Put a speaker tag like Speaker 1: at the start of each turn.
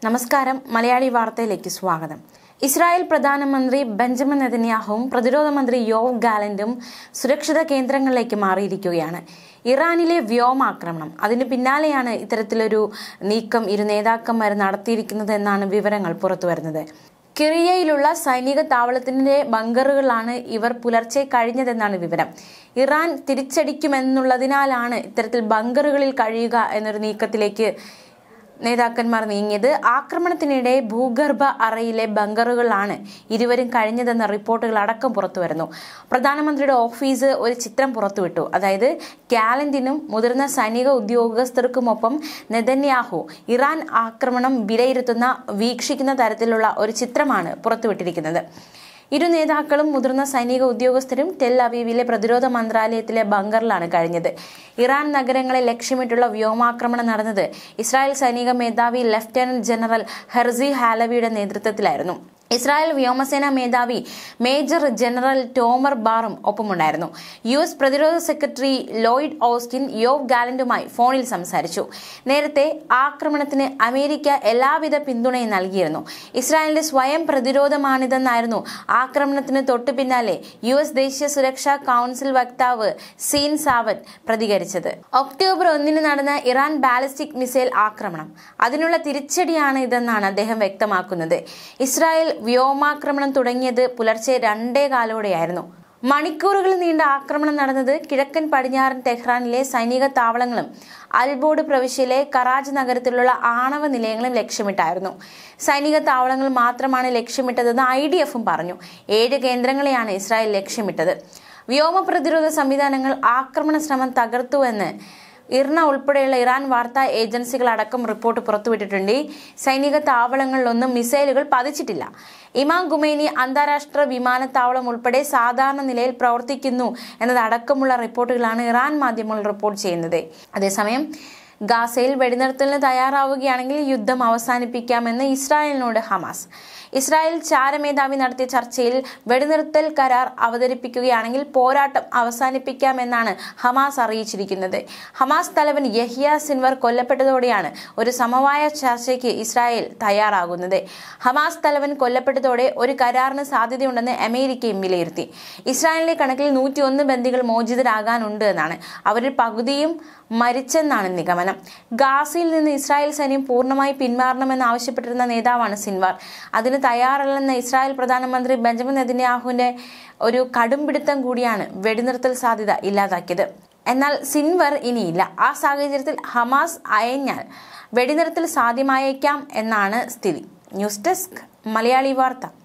Speaker 1: നമസ്കാരം മലയാളി വാർത്തയിലേക്ക് സ്വാഗതം ഇസ്രായേൽ പ്രധാനമന്ത്രി ബെഞ്ചമിൻ നെതന്യാഹുവും പ്രതിരോധ മന്ത്രി യോവ് ഗാലന്റും സുരക്ഷിത കേന്ദ്രങ്ങളിലേക്ക് മാറിയിരിക്കുകയാണ് ഇറാനിലെ വ്യോമാക്രമണം അതിന് പിന്നാലെയാണ് ഇത്തരത്തിലൊരു നീക്കം ഇരു നേതാക്കന്മാർ നടത്തിയിരിക്കുന്നത് എന്നാണ് വിവരങ്ങൾ പുറത്തുവരുന്നത് കിറിയയിലുള്ള സൈനിക താവളത്തിന്റെ ബങ്കറുകളാണ് ഇവർ പുലർച്ചെ കഴിഞ്ഞതെന്നാണ് വിവരം ഇറാൻ തിരിച്ചടിക്കുമെന്നുള്ളതിനാലാണ് ഇത്തരത്തിൽ ബങ്കറുകളിൽ കഴിയുക എന്നൊരു നീക്കത്തിലേക്ക് നേതാക്കന്മാർ നീങ്ങിയത് ആക്രമണത്തിനിടെ ഭൂഗർഭ അറയിലെ ബങ്കറുകളിലാണ് ഇരുവരും കഴിഞ്ഞതെന്ന റിപ്പോർട്ടുകൾ അടക്കം പുറത്തുവരുന്നു പ്രധാനമന്ത്രിയുടെ ഓഫീസ് ഒരു ചിത്രം പുറത്തുവിട്ടു അതായത് ഗാലന്റിനും മുതിർന്ന സൈനിക ഉദ്യോഗസ്ഥർക്കുമൊപ്പം നെതന്യാഹു ഇറാൻ ആക്രമണം വിലയിരുത്തുന്ന വീക്ഷിക്കുന്ന തരത്തിലുള്ള ഒരു ചിത്രമാണ് പുറത്തുവിട്ടിരിക്കുന്നത് ഇരു നേതാക്കളും മുതിർന്ന സൈനിക ഉദ്യോഗസ്ഥരും ടെൽ അവീവിലെ പ്രതിരോധ മന്ത്രാലയത്തിലെ ബങ്കറിലാണ് കഴിഞ്ഞത് ഇറാൻ നഗരങ്ങളെ ലക്ഷ്യമിട്ടുള്ള വ്യോമാക്രമണം നടന്നത് ഇസ്രായേൽ സൈനിക മേധാവി ലഫ്റ്റനന്റ് ജനറൽ ഹെർസി ഹാലവിയുടെ നേതൃത്വത്തിലായിരുന്നു ഇസ്രായേൽ വ്യോമസേന മേധാവി മേജർ ജനറൽ ടോമർ ബാറും ഒപ്പമുണ്ടായിരുന്നു യു എസ് പ്രതിരോധ സെക്രട്ടറി ലോയിഡ് ഓസ്റ്റിൻ യോവ് ഗാലന്റുമായി ഫോണിൽ സംസാരിച്ചു നേരത്തെ ആക്രമണത്തിന് അമേരിക്ക എല്ലാവിധ പിന്തുണയും നൽകിയിരുന്നു ഇസ്രായേലിന്റെ സ്വയം പ്രതിരോധമാണിതെന്നായിരുന്നു ആക്രമണത്തിന് തൊട്ടു പിന്നാലെ യു എസ് ദേശീയ സുരക്ഷാ കൗൺസിൽ വക്താവ് സീൻ സാവത്ത് പ്രതികരിച്ചത് ഒക്ടോബർ ഒന്നിന് നടന്ന ഇറാൻ ബാലിസ്റ്റിക് മിസൈൽ ആക്രമണം അതിനുള്ള തിരിച്ചടിയാണ് ഇതെന്നാണ് അദ്ദേഹം വ്യക്തമാക്കുന്നത് ഇസ്രായേൽ വ്യോമാക്രമണം തുടങ്ങിയത് പുലർച്ചെ രണ്ടേ കാലോടെയായിരുന്നു മണിക്കൂറുകൾ നീണ്ട ആക്രമണം നടന്നത് കിഴക്കൻ പടിഞ്ഞാറൻ ടെഹ്റാനിലെ സൈനിക താവളങ്ങളും അൽബോർഡ് പ്രവിശ്യയിലെ കറാജ് നഗരത്തിലുള്ള ആണവ നിലയങ്ങളും ലക്ഷ്യമിട്ടായിരുന്നു സൈനിക താവളങ്ങൾ മാത്രമാണ് ലക്ഷ്യമിട്ടതെന്ന് ഐ ഡി എഫും പറഞ്ഞു ഏഴ് കേന്ദ്രങ്ങളെയാണ് ഇസ്രായേൽ ലക്ഷ്യമിട്ടത് വ്യോമ പ്രതിരോധ സംവിധാനങ്ങൾ ആക്രമണ ശ്രമം തകർത്തുവെന്ന് ഇർണ ഉൾപ്പെടെയുള്ള ഇറാൻ വാർത്താ ഏജൻസികൾ അടക്കം റിപ്പോർട്ട് പുറത്തുവിട്ടിട്ടുണ്ട് സൈനിക താവളങ്ങളിലൊന്നും മിസൈലുകൾ പതിച്ചിട്ടില്ല ഇമാം ഗുമേനി അന്താരാഷ്ട്ര വിമാനത്താവളം ഉൾപ്പെടെ സാധാരണ നിലയിൽ പ്രവർത്തിക്കുന്നു എന്നതടക്കമുള്ള റിപ്പോർട്ടുകളാണ് ഇറാൻ മാധ്യമങ്ങൾ റിപ്പോർട്ട് ചെയ്യുന്നത് അതേസമയം ഗാസയിൽ വെടിനിർത്തലിന് തയ്യാറാവുകയാണെങ്കിൽ യുദ്ധം അവസാനിപ്പിക്കാമെന്ന് ഇസ്രായേലിനോട് ഹമാസ് ഇസ്രായേൽ ചാരമേധാവി നടത്തിയ ചർച്ചയിൽ വെടിനിർത്തൽ കരാർ അവതരിപ്പിക്കുകയാണെങ്കിൽ പോരാട്ടം അവസാനിപ്പിക്കാമെന്നാണ് ഹമാസ് അറിയിച്ചിരിക്കുന്നത് ഹമാസ് തലവൻ യഹിയ സിൻവർ കൊല്ലപ്പെട്ടതോടെയാണ് ഒരു സമവായ ചർച്ചയ്ക്ക് ഇസ്രായേൽ തയ്യാറാകുന്നത് ഹമാസ് തലവൻ കൊല്ലപ്പെട്ടതോടെ ഒരു കരാറിന് സാധ്യതയുണ്ടെന്ന് അമേരിക്കയും വിലയിരുത്തി ഇസ്രായേലിന്റെ കണക്കിൽ നൂറ്റിയൊന്ന് ബന്ദികൾ മോചിതരാകാനുണ്ട് എന്നാണ് അവരിൽ പകുതിയും മരിച്ചെന്നാണ് നിഗമനം ഗാസയിൽ നിന്ന് ഇസ്രായേൽ സൈന്യം പൂർണ്ണമായി പിന്മാറണമെന്ന് ആവശ്യപ്പെട്ടിരുന്ന നേതാവാണ് സിൻവാർ അതിന് തയ്യാറല്ലെന്ന ഇസ്രായേൽ പ്രധാനമന്ത്രി ബെഞ്ചമിൻ നെതിന്യാഹുവിന്റെ ഒരു കടുംപിടുത്തം കൂടിയാണ് വെടിനിർത്തൽ സാധ്യത ഇല്ലാതാക്കിയത് എന്നാൽ സിൻവർ ഇനിയില്ല ആ സാഹചര്യത്തിൽ ഹമാസ് അയഞ്ഞാൽ വെടിനിർത്തൽ സാധ്യമായേക്കാം എന്നാണ് സ്ഥിതി ന്യൂസ് ഡെസ്ക് മലയാളി വാർത്ത